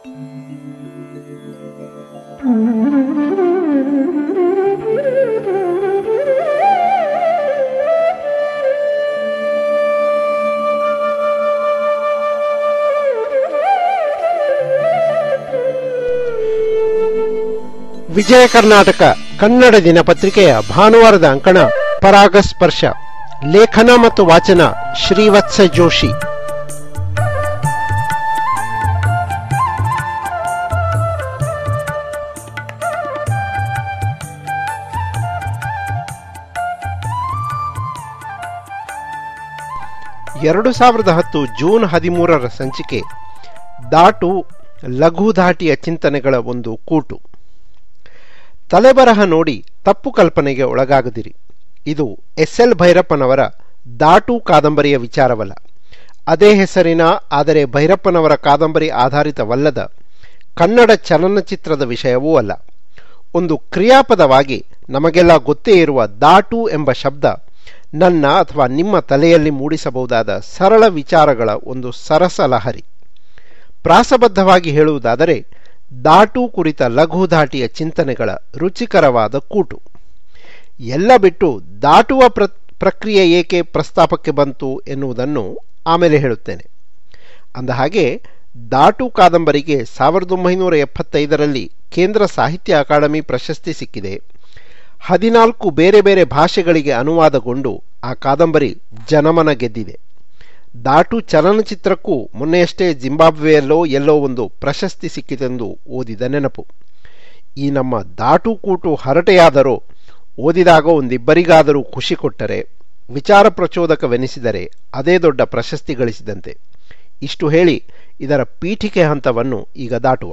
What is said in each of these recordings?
ವಿಜಯ ಕರ್ನಾಟಕ ಕನ್ನಡ ದಿನಪತ್ರಿಕೆಯ ಭಾನುವಾರದ ಅಂಕಣ ಪರಾಗಸ್ಪರ್ಶ ಲೇಖನ ಮತ್ತು ವಾಚನ ಶ್ರೀವತ್ಸ ಜೋಶಿ ಎರಡು ಸಾವಿರದ ಹತ್ತು ಜೂನ್ ಹದಿಮೂರರ ಸಂಚಿಕೆ ದಾಟು ಲಘು ಧಾಟಿಯ ಚಿಂತನೆಗಳ ಒಂದು ಕೂಟು ತಲೆಬರಹ ನೋಡಿ ತಪ್ಪು ಕಲ್ಪನೆಗೆ ಒಳಗಾಗದಿರಿ ಇದು ಎಸ್ ಎಲ್ ಭೈರಪ್ಪನವರ ದಾಟು ಕಾದಂಬರಿಯ ವಿಚಾರವಲ್ಲ ಅದೇ ಹೆಸರಿನ ಆದರೆ ಭೈರಪ್ಪನವರ ಕಾದಂಬರಿ ಆಧಾರಿತವಲ್ಲದ ಕನ್ನಡ ಚಲನಚಿತ್ರದ ವಿಷಯವೂ ಅಲ್ಲ ಒಂದು ಕ್ರಿಯಾಪದವಾಗಿ ನಮಗೆಲ್ಲ ಗೊತ್ತೇ ಇರುವ ದಾಟು ಎಂಬ ಶಬ್ದ ನನ್ನ ಅಥವಾ ನಿಮ್ಮ ತಲೆಯಲ್ಲಿ ಮೂಡಿಸಬಹುದಾದ ಸರಳ ವಿಚಾರಗಳ ಒಂದು ಸರಸ ಲಹರಿ ಪ್ರಾಸಬದ್ಧವಾಗಿ ಹೇಳುವುದಾದರೆ ದಾಟು ಕುರಿತ ಲಘು ಧಾಟಿಯ ಚಿಂತನೆಗಳ ರುಚಿಕರವಾದ ಕೂಟು ಎಲ್ಲ ಬಿಟ್ಟು ದಾಟುವ ಪ್ರ ಪ್ರಕ್ರಿಯೆ ಏಕೆ ಪ್ರಸ್ತಾಪಕ್ಕೆ ಬಂತು ಎನ್ನುವುದನ್ನು ಆಮೇಲೆ ಹೇಳುತ್ತೇನೆ ಅಂದಹಾಗೆ ದಾಟು ಕಾದಂಬರಿಗೆ ಸಾವಿರದ ಒಂಬೈನೂರ ಎಪ್ಪತ್ತೈದರಲ್ಲಿ ಕೇಂದ್ರ ಸಾಹಿತ್ಯ ಅಕಾಡೆಮಿ ಪ್ರಶಸ್ತಿ ಸಿಕ್ಕಿದೆ ಹದಿನಾಲ್ಕು ಬೇರೆ ಬೇರೆ ಭಾಷೆಗಳಿಗೆ ಅನುವಾದಗೊಂಡು ಆ ಕಾದಂಬರಿ ಜನಮನ ಗೆದ್ದಿದೆ ದಾಟು ಚಲನಚಿತ್ರಕ್ಕೂ ಮೊನ್ನೆಯಷ್ಟೇ ಜಿಂಬಾಬ್ವೆಯಲ್ಲೋ ಎಲ್ಲೋ ಒಂದು ಪ್ರಶಸ್ತಿ ಸಿಕ್ಕಿತೆಂದು ಓದಿದ ನೆನಪು ಈ ನಮ್ಮ ದಾಟು ಕೂಟು ಹರಟೆಯಾದರೂ ಓದಿದಾಗ ಒಂದಿಬ್ಬರಿಗಾದರೂ ಖುಷಿ ಕೊಟ್ಟರೆ ವಿಚಾರ ಪ್ರಚೋದಕವೆನಿಸಿದರೆ ಅದೇ ದೊಡ್ಡ ಪ್ರಶಸ್ತಿ ಗಳಿಸಿದಂತೆ ಇಷ್ಟು ಹೇಳಿ ಇದರ ಪೀಠಿಕೆ ಹಂತವನ್ನು ಈಗ ದಾಟುವ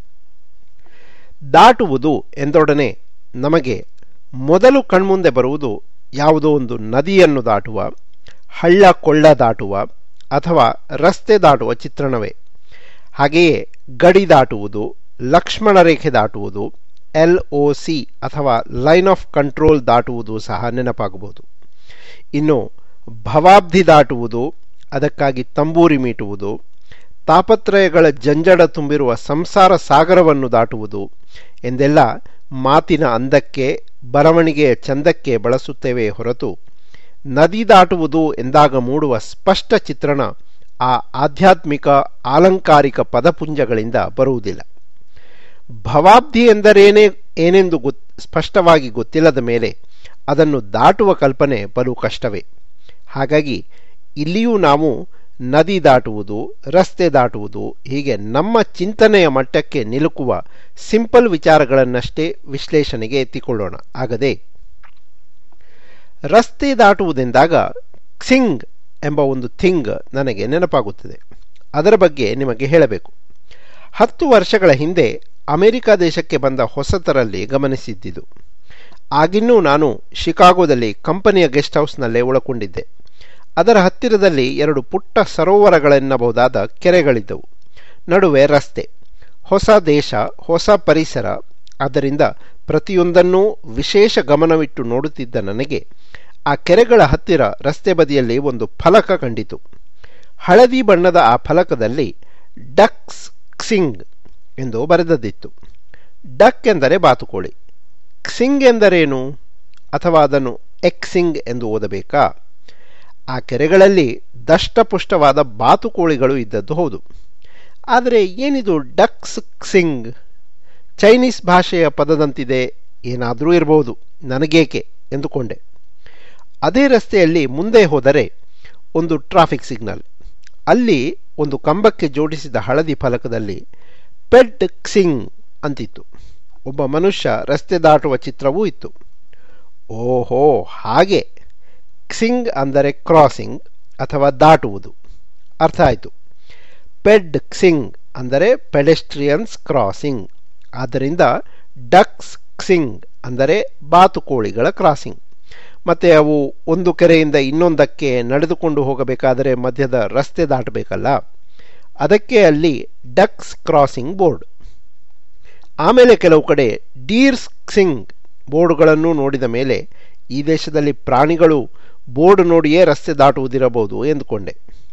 ದಾಟುವುದು ಎಂದೊಡನೆ ನಮಗೆ ಮೊದಲು ಕಣ್ಮುಂದೆ ಬರುವುದು ಯಾವುದೋ ಒಂದು ನದಿಯನ್ನು ದಾಟುವ ಹಳ್ಳ ಕೊಳ್ಳ ದಾಟುವ ಅಥವಾ ರಸ್ತೆ ದಾಟುವ ಚಿತ್ರಣವೇ ಹಾಗೆಯೇ ಗಡಿ ದಾಟುವುದು ಲಕ್ಷ್ಮಣ ರೇಖೆ ದಾಟುವುದು ಎಲ್ ಒ ಸಿ ಅಥವಾ ಲೈನ್ ಆಫ್ ಕಂಟ್ರೋಲ್ ದಾಟುವುದು ಸಹ ನೆನಪಾಗಬಹುದು ಇನ್ನು ಭವಾಬ್ಧಿ ದಾಟುವುದು ಅದಕ್ಕಾಗಿ ತಂಬೂರಿ ಮೀಟುವುದು ತಾಪತ್ರಯಗಳ ಜಂಜಡ ತುಂಬಿರುವ ಸಂಸಾರ ಸಾಗರವನ್ನು ದಾಟುವುದು ಎಂದೆಲ್ಲ ಮಾತಿನ ಅಂದಕ್ಕೆ ಬರವಣಿಗೆಯ ಚಂದಕ್ಕೆ ಬಳಸುತ್ತೇವೆ ಹೊರತು ನದಿ ದಾಟುವುದು ಎಂದಾಗ ಮೂಡುವ ಸ್ಪಷ್ಟ ಚಿತ್ರಣ ಆ ಆಧ್ಯಾತ್ಮಿಕ ಆಲಂಕಾರಿಕ ಪದಪುಂಜಗಳಿಂದ ಬರುವುದಿಲ್ಲ ಭವಾಬ್ಧಿ ಎಂದರೇನೇ ಏನೆಂದು ಗೊತ್ ಸ್ಪಷ್ಟವಾಗಿ ಗೊತ್ತಿಲ್ಲದ ಮೇಲೆ ಅದನ್ನು ದಾಟುವ ಕಲ್ಪನೆ ಬಲು ಕಷ್ಟವೇ ಹಾಗಾಗಿ ಇಲ್ಲಿಯೂ ನಾವು ನದಿ ದಾಟುವುದು ರಸ್ತೆ ದಾಟುವುದು ಹೀಗೆ ನಮ್ಮ ಚಿಂತನೆಯ ಮಟ್ಟಕ್ಕೆ ನಿಲುಕುವ ಸಿಂಪಲ್ ವಿಚಾರಗಳನ್ನಷ್ಟೇ ವಿಶ್ಲೇಷಣೆಗೆ ಎತ್ತಿಕೊಳ್ಳೋಣ ಆಗದೆ ರಸ್ತೆ ದಾಟುವುದೆಂದಾಗ ಕ್ಸಿಂಗ್ ಎಂಬ ಒಂದು ಥಿಂಗ್ ನನಗೆ ನೆನಪಾಗುತ್ತದೆ ಅದರ ಬಗ್ಗೆ ನಿಮಗೆ ಹೇಳಬೇಕು ಹತ್ತು ವರ್ಷಗಳ ಹಿಂದೆ ಅಮೆರಿಕ ದೇಶಕ್ಕೆ ಬಂದ ಹೊಸತರಲ್ಲಿ ಗಮನಿಸಿದ್ದಿದು ಆಗಿನ್ನೂ ನಾನು ಶಿಕಾಗೋದಲ್ಲಿ ಕಂಪನಿಯ ಗೆಸ್ಟ್ ಹೌಸ್ನಲ್ಲೇ ಉಳಕೊಂಡಿದ್ದೆ ಅದರ ಹತ್ತಿರದಲ್ಲಿ ಎರಡು ಪುಟ್ಟ ಸರೋವರಗಳೆನ್ನಬಹುದಾದ ಕೆರೆಗಳಿದ್ದವು ನಡುವೆ ರಸ್ತೆ ಹೊಸ ದೇಶ ಹೊಸ ಪರಿಸರ ಆದ್ದರಿಂದ ಪ್ರತಿಯೊಂದನ್ನೂ ವಿಶೇಷ ಗಮನವಿಟ್ಟು ನೋಡುತ್ತಿದ್ದ ನನಗೆ ಆ ಕೆರೆಗಳ ಹತ್ತಿರ ರಸ್ತೆ ಬದಿಯಲ್ಲಿ ಒಂದು ಫಲಕ ಕಂಡಿತು ಹಳದಿ ಬಣ್ಣದ ಆ ಫಲಕದಲ್ಲಿ ಡಕ್ಸ್ ಕ್ಸಿಂಗ್ ಎಂದು ಬರೆದದ್ದಿತ್ತು ಡಕ್ ಎಂದರೆ ಬಾತುಕೋಳಿ ಕ್ಸಿಂಗ್ ಎಂದರೇನು ಅಥವಾ ಅದನ್ನು ಎಕ್ಸಿಂಗ್ ಎಂದು ಓದಬೇಕಾ ಆ ಕೆರೆಗಳಲ್ಲಿ ದಷ್ಟಪುಷ್ಟವಾದ ಬಾತುಕೋಳಿಗಳು ಇದ್ದದ್ದು ಹೌದು ಆದರೆ ಏನಿದು ಡಕ್ಸ್ ಕ್ಸಿಂಗ್ ಚೈನೀಸ್ ಭಾಷೆಯ ಪದದಂತಿದೆ ಏನಾದರೂ ಇರಬಹುದು ನನಗೇಕೆ ಎಂದುಕೊಂಡೆ ಅದೇ ರಸ್ತೆಯಲ್ಲಿ ಮುಂದೆ ಹೋದರೆ ಒಂದು ಟ್ರಾಫಿಕ್ ಸಿಗ್ನಲ್ ಅಲ್ಲಿ ಒಂದು ಕಂಬಕ್ಕೆ ಜೋಡಿಸಿದ ಹಳದಿ ಫಲಕದಲ್ಲಿ ಪೆಡ್ ಕ್ಸಿಂಗ್ ಅಂತಿತ್ತು ಒಬ್ಬ ಮನುಷ್ಯ ರಸ್ತೆ ದಾಟುವ ಚಿತ್ರವೂ ಇತ್ತು ಓಹೋ ಹಾಗೆ ಕ್ಸಿಂಗ್ ಅಂದರೆ ಕ್ರಾಸಿಂಗ್ ಅಥವಾ ದಾಟುವುದು ಅರ್ಥ ಆಯಿತು ಪೆಡ್ ಕ್ಸಿಂಗ್ ಅಂದರೆ ಪೆಡೆಸ್ಟ್ರಿಯನ್ಸ್ ಕ್ರಾಸಿಂಗ್ ಆದ್ದರಿಂದ ಡಕ್ಸ್ ಕ್ಸಿಂಗ್ ಅಂದರೆ ಬಾತುಕೋಳಿಗಳ ಕ್ರಾಸಿಂಗ್ ಮತ್ತು ಅವು ಒಂದು ಕೆರೆಯಿಂದ ಇನ್ನೊಂದಕ್ಕೆ ನಡೆದುಕೊಂಡು ಹೋಗಬೇಕಾದರೆ ಮಧ್ಯದ ರಸ್ತೆ ದಾಟಬೇಕಲ್ಲ ಅದಕ್ಕೆ ಅಲ್ಲಿ ಡಕ್ಸ್ ಕ್ರಾಸಿಂಗ್ ಬೋರ್ಡ್ ಆಮೇಲೆ ಕೆಲವು ಕಡೆ ಡೀರ್ಸ್ ಕ್ಸಿಂಗ್ ಬೋರ್ಡ್ಗಳನ್ನು ನೋಡಿದ ಮೇಲೆ ಈ ದೇಶದಲ್ಲಿ ಪ್ರಾಣಿಗಳು ಬೋರ್ಡ್ ನೋಡಿಯೇ ರಸ್ತೆ ದಾಟುವುದಿರಬಹುದು ಎಂದುಕೊಂಡೆ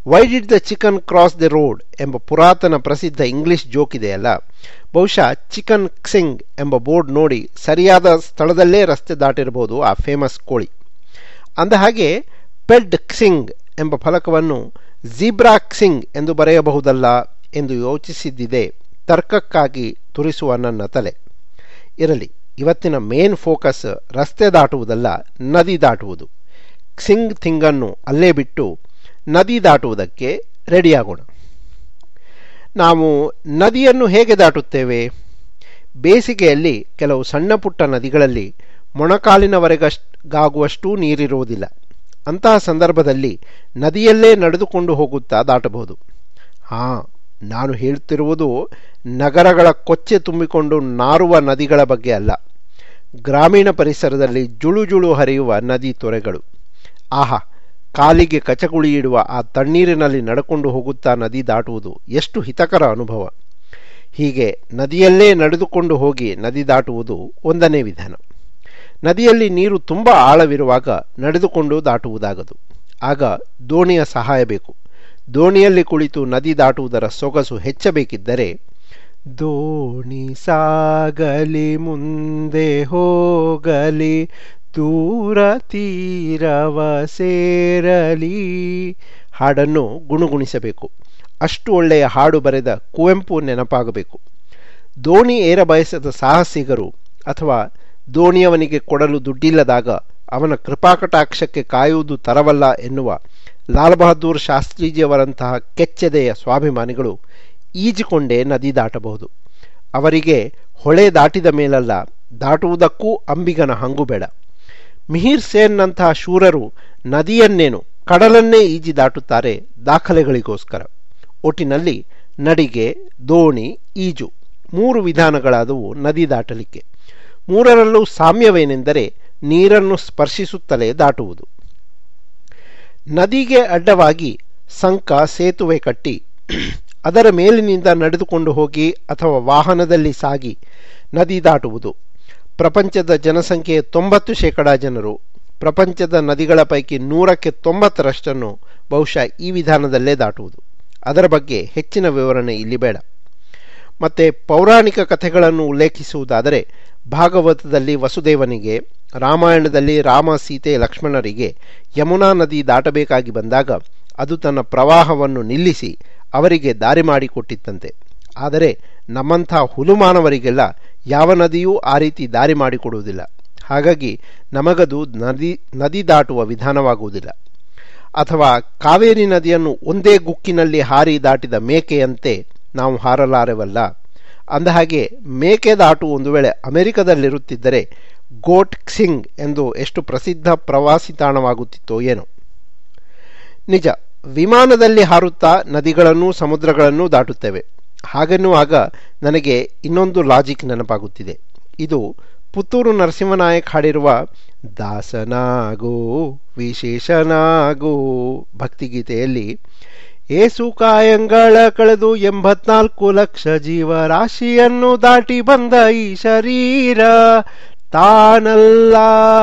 why did the chicken cross the road ಎಂಬ ಪುರಾತನ ಪ್ರಸಿದ್ಧ ಇಂಗ್ಲಿಷ್ ಜೋಕ್ ಇದೆಯಲ್ಲ ಬಹುಶಃ ಚಿಕನ್ ಕ್ಸಿಂಗ್ ಎಂಬ ಬೋರ್ಡ್ ನೋಡಿ ಸರಿಯಾದ ಸ್ಥಳದಲ್ಲೇ ರಸ್ತೆ ದಾಟಿರಬಹುದು ಆ ಫೇಮಸ್ ಕೋಳಿ ಅಂದಹಾಗೆ ಪೆಡ್ ಕ್ಸಿಂಗ್ ಎಂಬ ಫಲಕವನ್ನು ಝೀಬ್ರಾ ಕ್ಸಿಂಗ್ ಎಂದು ಬರೆಯಬಹುದಲ್ಲ ಎಂದು ಯೋಚಿಸಿದ್ದಿದೆ ತರ್ಕಕ್ಕಾಗಿ ತುರಿಸುವ ನನ್ನ ತಲೆ ಇರಲಿ ಇವತ್ತಿನ ಮೇನ್ ಫೋಕಸ್ ರಸ್ತೆ ದಾಟುವುದಲ್ಲ ನದಿ ದಾಟುವುದು ಕ್ಸಿಂಗ್ ಥಿಂಗನ್ನು ಅಲ್ಲೇ ಬಿಟ್ಟು ನದಿ ದಾಟುವುದಕ್ಕೆ ರೆಡಿಯಾಗೋಣ ನಾವು ನದಿಯನ್ನು ಹೇಗೆ ದಾಟುತ್ತೇವೆ ಬೇಸಿಗೆಯಲ್ಲಿ ಕೆಲವು ಸಣ್ಣ ಪುಟ್ಟ ನದಿಗಳಲ್ಲಿ ಮೊಣಕಾಲಿನವರೆಗಾಗುವಷ್ಟೂ ನೀರಿರುವುದಿಲ್ಲ ಅಂತಹ ಸಂದರ್ಭದಲ್ಲಿ ನದಿಯಲ್ಲೇ ನಡೆದುಕೊಂಡು ಹೋಗುತ್ತಾ ದಾಟಬಹುದು ಹಾ ನಾನು ಹೇಳುತ್ತಿರುವುದು ನಗರಗಳ ಕೊಚ್ಚೆ ತುಂಬಿಕೊಂಡು ನಾರುವ ನದಿಗಳ ಬಗ್ಗೆ ಅಲ್ಲ ಗ್ರಾಮೀಣ ಪರಿಸರದಲ್ಲಿ ಜುಳು ಜುಳು ಹರಿಯುವ ನದಿ ತೊರೆಗಳು ಆಹಾ ಕಾಲಿಗೆ ಕಚಗುಳಿ ಇಡುವ ಆ ತಣ್ಣೀರಿನಲ್ಲಿ ನಡ್ಕೊಂಡು ಹೋಗುತ್ತಾ ನದಿ ದಾಟುವುದು ಎಷ್ಟು ಹಿತಕರ ಅನುಭವ ಹೀಗೆ ನದಿಯಲ್ಲೇ ನಡೆದುಕೊಂಡು ಹೋಗಿ ನದಿ ದಾಟುವುದು ಒಂದನೇ ವಿಧಾನ ನದಿಯಲ್ಲಿ ನೀರು ತುಂಬ ಆಳವಿರುವಾಗ ನಡೆದುಕೊಂಡು ದಾಟುವುದಾಗದು ಆಗ ದೋಣಿಯ ಸಹಾಯ ಬೇಕು ದೋಣಿಯಲ್ಲಿ ಕುಳಿತು ನದಿ ದಾಟುವುದರ ಸೊಗಸು ಹೆಚ್ಚಬೇಕಿದ್ದರೆ ದೋಣಿ ಸಾಗಲಿ ಮುಂದೆ ಹೋಗಲಿ ದೂರ ತೀರವ ಸೇರಲಿ ಹಾಡನ್ನು ಗುಣಗುಣಿಸಬೇಕು ಅಷ್ಟು ಒಳ್ಳೆಯ ಹಾಡು ಬರೆದ ಕುವೆಂಪು ನೆನಪಾಗಬೇಕು ದೋಣಿ ಏರ ಬಯಸದ ಸಾಹಸಿಗರು ಅಥವಾ ದೋಣಿಯವನಿಗೆ ಕೊಡಲು ದುಡ್ಡಿಲ್ಲದಾಗ ಅವನ ಕೃಪಾಕಟಾಕ್ಷಕ್ಕೆ ಕಾಯುವುದು ತರವಲ್ಲ ಎನ್ನುವ ಲಾಲ್ ಬಹದ್ದೂರ್ ಶಾಸ್ತ್ರೀಜಿಯವರಂತಹ ಕೆಚ್ಚೆದೆಯ ಸ್ವಾಭಿಮಾನಿಗಳು ಈಜಿಕೊಂಡೇ ನದಿ ದಾಟಬಹುದು ಅವರಿಗೆ ಹೊಳೆ ದಾಟಿದ ಮೇಲಲ್ಲ ದಾಟುವುದಕ್ಕೂ ಅಂಬಿಗನ ಹಂಗು ಬೇಡ ಮಿಹಿರ್ ಸೇನ್ನಂತಹ ಶೂರರು ನದಿಯನ್ನೇನು ಕಡಲನ್ನೇ ಈಜಿ ದಾಟುತ್ತಾರೆ ದಾಖಲೆಗಳಿಗೋಸ್ಕರ ಒಟ್ಟಿನಲ್ಲಿ ನಡಿಗೆ ದೋಣಿ ಈಜು ಮೂರು ವಿಧಾನಗಳಾದವು ನದಿ ದಾಟಲಿಕ್ಕೆ ಮೂರರಲ್ಲೂ ಸಾಮ್ಯವೇನೆಂದರೆ ನೀರನ್ನು ಸ್ಪರ್ಶಿಸುತ್ತಲೇ ದಾಟುವುದು ನದಿಗೆ ಅಡ್ಡವಾಗಿ ಸಂಕ ಸೇತುವೆ ಕಟ್ಟಿ ಅದರ ಮೇಲಿನಿಂದ ನಡೆದುಕೊಂಡು ಹೋಗಿ ಅಥವಾ ವಾಹನದಲ್ಲಿ ಸಾಗಿ ನದಿ ದಾಟುವುದು ಪ್ರಪಂಚದ ಜನಸಂಖ್ಯೆಯ ತೊಂಬತ್ತು ಶೇಕಡ ಜನರು ಪ್ರಪಂಚದ ನದಿಗಳ ಪೈಕಿ ನೂರಕ್ಕೆ ತೊಂಬತ್ತರಷ್ಟನ್ನು ಬಹುಶಃ ಈ ವಿಧಾನದಲ್ಲೇ ದಾಟುವುದು ಅದರ ಬಗ್ಗೆ ಹೆಚ್ಚಿನ ವಿವರಣೆ ಇಲ್ಲಿ ಬೇಡ ಮತ್ತೆ ಪೌರಾಣಿಕ ಕಥೆಗಳನ್ನು ಉಲ್ಲೇಖಿಸುವುದಾದರೆ ಭಾಗವತದಲ್ಲಿ ವಸುದೇವನಿಗೆ ರಾಮಾಯಣದಲ್ಲಿ ರಾಮ ಸೀತೆ ಲಕ್ಷ್ಮಣರಿಗೆ ಯಮುನಾ ನದಿ ದಾಟಬೇಕಾಗಿ ಬಂದಾಗ ಅದು ತನ್ನ ಪ್ರವಾಹವನ್ನು ನಿಲ್ಲಿಸಿ ಅವರಿಗೆ ದಾರಿ ಮಾಡಿಕೊಟ್ಟಿತ್ತಂತೆ ಆದರೆ ನಮ್ಮಂಥ ಹುಲುಮಾನವರಿಗೆಲ್ಲ ಯಾವ ನದಿಯೂ ಆ ರೀತಿ ದಾರಿ ಮಾಡಿಕೊಡುವುದಿಲ್ಲ ಹಾಗಾಗಿ ನಮಗದು ನದಿ ನದಿ ದಾಟುವ ವಿಧಾನವಾಗುವುದಿಲ್ಲ ಅಥವಾ ಕಾವೇರಿ ನದಿಯನ್ನು ಒಂದೇ ಗುಕ್ಕಿನಲ್ಲಿ ಹಾರಿ ದಾಟಿದ ಮೇಕೆಯಂತೆ ನಾವು ಹಾರಲಾರೆವಲ್ಲ ಅಂದಹಾಗೆ ಮೇಕೆ ದಾಟು ಒಂದು ವೇಳೆ ಅಮೆರಿಕದಲ್ಲಿರುತ್ತಿದ್ದರೆ ಗೋಟ್ ಕ್ಸಿಂಗ್ ಎಂದು ಎಷ್ಟು ಪ್ರಸಿದ್ಧ ಪ್ರವಾಸಿ ತಾಣವಾಗುತ್ತಿತ್ತೋ ಏನೋ ನಿಜ ವಿಮಾನದಲ್ಲಿ ಹಾರುತ್ತಾ ನದಿಗಳನ್ನೂ ಸಮುದ್ರಗಳನ್ನೂ ದಾಟುತ್ತೇವೆ ಹಾಗೆನ್ನುವಾಗ ನನಗೆ ಇನ್ನೊಂದು ಲಾಜಿಕ್ ನೆನಪಾಗುತ್ತಿದೆ ಇದು ಪುತ್ತೂರು ನರಸಿಂಹನಾಯಕ್ ಹಾಡಿರುವ ದಾಸನಾಗೋ ವಿಶೇಷನಾಗೋ ಭಕ್ತಿಗೀತೆಯಲ್ಲಿ ಏಸು ಕಾಯಂಗಳ ಕಳೆದು ಎಂಬತ್ನಾಲ್ಕು ಲಕ್ಷ ಜೀವರಾಶಿಯನ್ನು ದಾಟಿ ಬಂದ ಈ ಶರೀರ ತಾನಲ್ಲ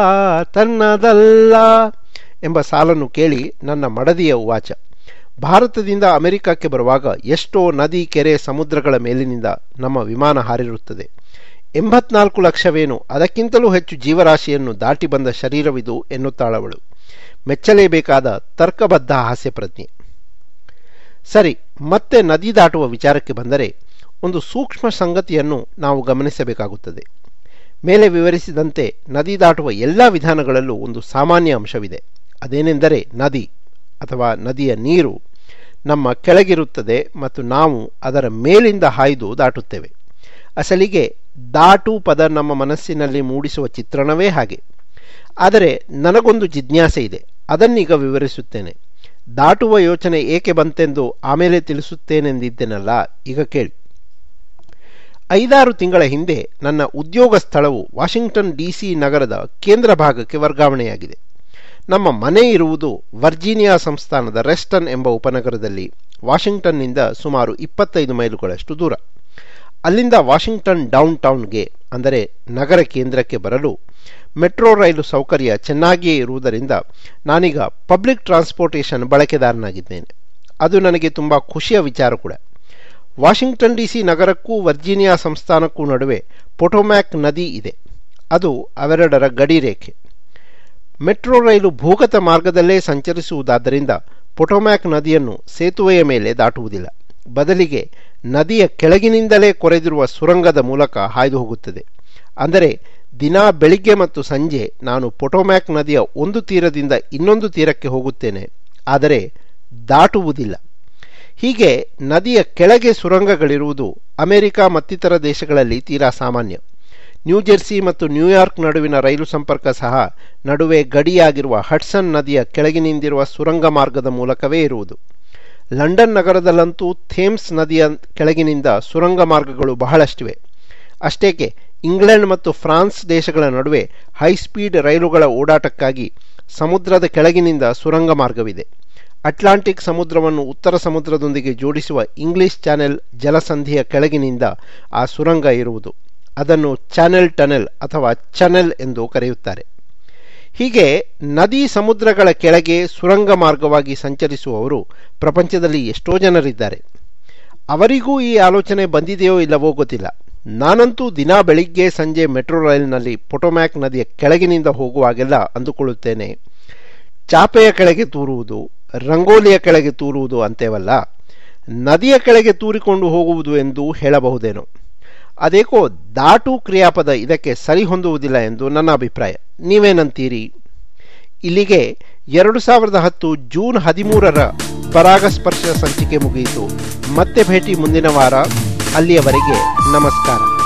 ತನ್ನದಲ್ಲ ಎಂಬ ಸಾಲನ್ನು ಕೇಳಿ ನನ್ನ ಮಡದಿಯ ಉವಾಚ ಭಾರತದಿಂದ ಅಮೆರಿಕಕ್ಕೆ ಬರುವಾಗ ಎಷ್ಟೋ ನದಿ ಕೆರೆ ಸಮುದ್ರಗಳ ಮೇಲಿನಿಂದ ನಮ್ಮ ವಿಮಾನ ಹಾರಿರುತ್ತದೆ ಎಂಬತ್ನಾಲ್ಕು ಲಕ್ಷವೇನು ಅದಕ್ಕಿಂತಲೂ ಹೆಚ್ಚು ಜೀವರಾಶಿಯನ್ನು ದಾಟಿ ಬಂದ ಶರೀರವಿದು ಎನ್ನುತ್ತಾಳವಳು ಮೆಚ್ಚಲೇಬೇಕಾದ ತರ್ಕಬದ್ಧ ಹಾಸ್ಯ ಪ್ರಜ್ಞೆ ಸರಿ ಮತ್ತೆ ನದಿ ದಾಟುವ ವಿಚಾರಕ್ಕೆ ಬಂದರೆ ಒಂದು ಸೂಕ್ಷ್ಮ ಸಂಗತಿಯನ್ನು ನಾವು ಗಮನಿಸಬೇಕಾಗುತ್ತದೆ ಮೇಲೆ ವಿವರಿಸಿದಂತೆ ನದಿ ದಾಟುವ ಎಲ್ಲ ವಿಧಾನಗಳಲ್ಲೂ ಒಂದು ಸಾಮಾನ್ಯ ಅಂಶವಿದೆ ಅದೇನೆಂದರೆ ನದಿ ಅಥವಾ ನದಿಯ ನೀರು ನಮ್ಮ ಕೆಳಗಿರುತ್ತದೆ ಮತ್ತು ನಾವು ಅದರ ಮೇಲಿಂದ ಹಾಯ್ದು ದಾಟುತ್ತೇವೆ ಅಸಲಿಗೆ ದಾಟು ಪದ ನಮ್ಮ ಮನಸ್ಸಿನಲ್ಲಿ ಮೂಡಿಸುವ ಚಿತ್ರಣವೇ ಹಾಗೆ ಆದರೆ ನನಗೊಂದು ಜಿಜ್ಞಾಸೆ ಇದೆ ಅದನ್ನೀಗ ವಿವರಿಸುತ್ತೇನೆ ದಾಟುವ ಯೋಚನೆ ಏಕೆ ಬಂತೆಂದು ಆಮೇಲೆ ತಿಳಿಸುತ್ತೇನೆಂದಿದ್ದೇನಲ್ಲ ಈಗ ಕೇಳಿ ಐದಾರು ತಿಂಗಳ ಹಿಂದೆ ನನ್ನ ಉದ್ಯೋಗ ಸ್ಥಳವು ವಾಷಿಂಗ್ಟನ್ ಡಿಸಿ ನಗರದ ಕೇಂದ್ರ ಭಾಗಕ್ಕೆ ವರ್ಗಾವಣೆಯಾಗಿದೆ ನಮ್ಮ ಮನೆ ಇರುವುದು ವರ್ಜೀನಿಯಾ ಸಂಸ್ಥಾನದ ರೆಸ್ಟನ್ ಎಂಬ ಉಪನಗರದಲ್ಲಿ ವಾಷಿಂಗ್ಟನ್ನಿಂದ ಸುಮಾರು ಇಪ್ಪತ್ತೈದು ಮೈಲುಗಳಷ್ಟು ದೂರ ಅಲ್ಲಿಂದ ವಾಷಿಂಗ್ಟನ್ ಡೌನ್ ಟೌನ್ಗೆ ಅಂದರೆ ನಗರ ಕೇಂದ್ರಕ್ಕೆ ಬರಲು ಮೆಟ್ರೋ ರೈಲು ಸೌಕರ್ಯ ಚೆನ್ನಾಗಿಯೇ ಇರುವುದರಿಂದ ನಾನೀಗ ಪಬ್ಲಿಕ್ ಟ್ರಾನ್ಸ್ಪೋರ್ಟೇಷನ್ ಬಳಕೆದಾರನಾಗಿದ್ದೇನೆ ಅದು ನನಗೆ ತುಂಬ ಖುಷಿಯ ವಿಚಾರ ಕೂಡ ವಾಷಿಂಗ್ಟನ್ ಡಿಸಿ ನಗರಕ್ಕೂ ವರ್ಜೀನಿಯಾ ಸಂಸ್ಥಾನಕ್ಕೂ ನಡುವೆ ಪೊಟೊಮ್ಯಾಕ್ ನದಿ ಇದೆ ಅದು ಅವೆರಡರ ಗಡಿ ರೇಖೆ ಮೆಟ್ರೋ ರೈಲು ಭೂಗತ ಮಾರ್ಗದಲ್ಲೇ ಸಂಚರಿಸುವುದಾದ್ದರಿಂದ ಪೊಟೊಮ್ಯಾಕ್ ನದಿಯನ್ನು ಸೇತುವೆಯ ಮೇಲೆ ದಾಟುವುದಿಲ್ಲ ಬದಲಿಗೆ ನದಿಯ ಕೆಳಗಿನಿಂದಲೇ ಕೊರೆದಿರುವ ಸುರಂಗದ ಮೂಲಕ ಹಾಯ್ದು ಹೋಗುತ್ತದೆ ಅಂದರೆ ದಿನಾ ಬೆಳಿಗ್ಗೆ ಮತ್ತು ಸಂಜೆ ನಾನು ಪೊಟೊಮ್ಯಾಕ್ ನದಿಯ ಒಂದು ತೀರದಿಂದ ಇನ್ನೊಂದು ತೀರಕ್ಕೆ ಹೋಗುತ್ತೇನೆ ಆದರೆ ದಾಟುವುದಿಲ್ಲ ಹೀಗೆ ನದಿಯ ಕೆಳಗೆ ಸುರಂಗಗಳಿರುವುದು ಅಮೆರಿಕ ಮತ್ತಿತರ ದೇಶಗಳಲ್ಲಿ ತೀರಾ ಸಾಮಾನ್ಯ ನ್ಯೂಜೆರ್ಸಿ ಮತ್ತು ನ್ಯೂಯಾರ್ಕ್ ನಡುವಿನ ರೈಲು ಸಂಪರ್ಕ ಸಹ ನಡುವೆ ಗಡಿಯಾಗಿರುವ ಹಡ್ಸನ್ ನದಿಯ ಕೆಳಗಿನಿಂದಿರುವ ಸುರಂಗ ಮಾರ್ಗದ ಮೂಲಕವೇ ಇರುವುದು ಲಂಡನ್ ನಗರದಲ್ಲಂತೂ ಥೇಮ್ಸ್ ನದಿಯ ಕೆಳಗಿನಿಂದ ಸುರಂಗ ಮಾರ್ಗಗಳು ಬಹಳಷ್ಟಿವೆ ಅಷ್ಟೇಕೆ ಇಂಗ್ಲೆಂಡ್ ಮತ್ತು ಫ್ರಾನ್ಸ್ ದೇಶಗಳ ನಡುವೆ ಹೈಸ್ಪೀಡ್ ರೈಲುಗಳ ಓಡಾಟಕ್ಕಾಗಿ ಸಮುದ್ರದ ಕೆಳಗಿನಿಂದ ಸುರಂಗ ಮಾರ್ಗವಿದೆ ಅಟ್ಲಾಂಟಿಕ್ ಸಮುದ್ರವನ್ನು ಉತ್ತರ ಸಮುದ್ರದೊಂದಿಗೆ ಜೋಡಿಸುವ ಇಂಗ್ಲಿಷ್ ಚಾನೆಲ್ ಜಲಸಂಧಿಯ ಕೆಳಗಿನಿಂದ ಆ ಸುರಂಗ ಇರುವುದು ಅದನ್ನು ಚಾನೆಲ್ ಟನೆಲ್ ಅಥವಾ ಚನೆಲ್ ಎಂದು ಕರೆಯುತ್ತಾರೆ ಹೀಗೆ ನದಿ ಸಮುದ್ರಗಳ ಕೆಳಗೆ ಸುರಂಗ ಮಾರ್ಗವಾಗಿ ಸಂಚರಿಸುವವರು ಪ್ರಪಂಚದಲ್ಲಿ ಎಷ್ಟೋ ಜನರಿದ್ದಾರೆ ಅವರಿಗೂ ಈ ಆಲೋಚನೆ ಬಂದಿದೆಯೋ ಇಲ್ಲವೋ ಗೊತ್ತಿಲ್ಲ ನಾನಂತೂ ದಿನಾ ಬೆಳಿಗ್ಗೆ ಸಂಜೆ ಮೆಟ್ರೋ ರೈಲಿನಲ್ಲಿ ಪೊಟೊಮ್ಯಾಕ್ ನದಿಯ ಕೆಳಗಿನಿಂದ ಹೋಗುವಾಗೆಲ್ಲ ಅಂದುಕೊಳ್ಳುತ್ತೇನೆ ಚಾಪೆಯ ಕೆಳಗೆ ತೂರುವುದು ರಂಗೋಲಿಯ ಕೆಳಗೆ ತೂರುವುದು ಅಂತೇವಲ್ಲ ನದಿಯ ಕೆಳಗೆ ತೂರಿಕೊಂಡು ಹೋಗುವುದು ಎಂದು ಹೇಳಬಹುದೇನೋ ಅದೇಕೋ ದಾಟು ಕ್ರಿಯಾಪದ ಇದಕ್ಕೆ ಸರಿ ಹೊಂದುವುದಿಲ್ಲ ಎಂದು ನನ್ನ ಅಭಿಪ್ರಾಯ ನೀವೇನಂತೀರಿ ಇಲ್ಲಿಗೆ ಎರಡು ಸಾವಿರದ ಹತ್ತು ಜೂನ್ ಹದಿಮೂರರ ಪರಾಗಸ್ಪರ್ಶ ಸಂಚಿಕೆ ಮುಗಿಯಿತು ಮತ್ತೆ ಭೇಟಿ ಮುಂದಿನ ವಾರ ಅಲ್ಲಿಯವರೆಗೆ ನಮಸ್ಕಾರ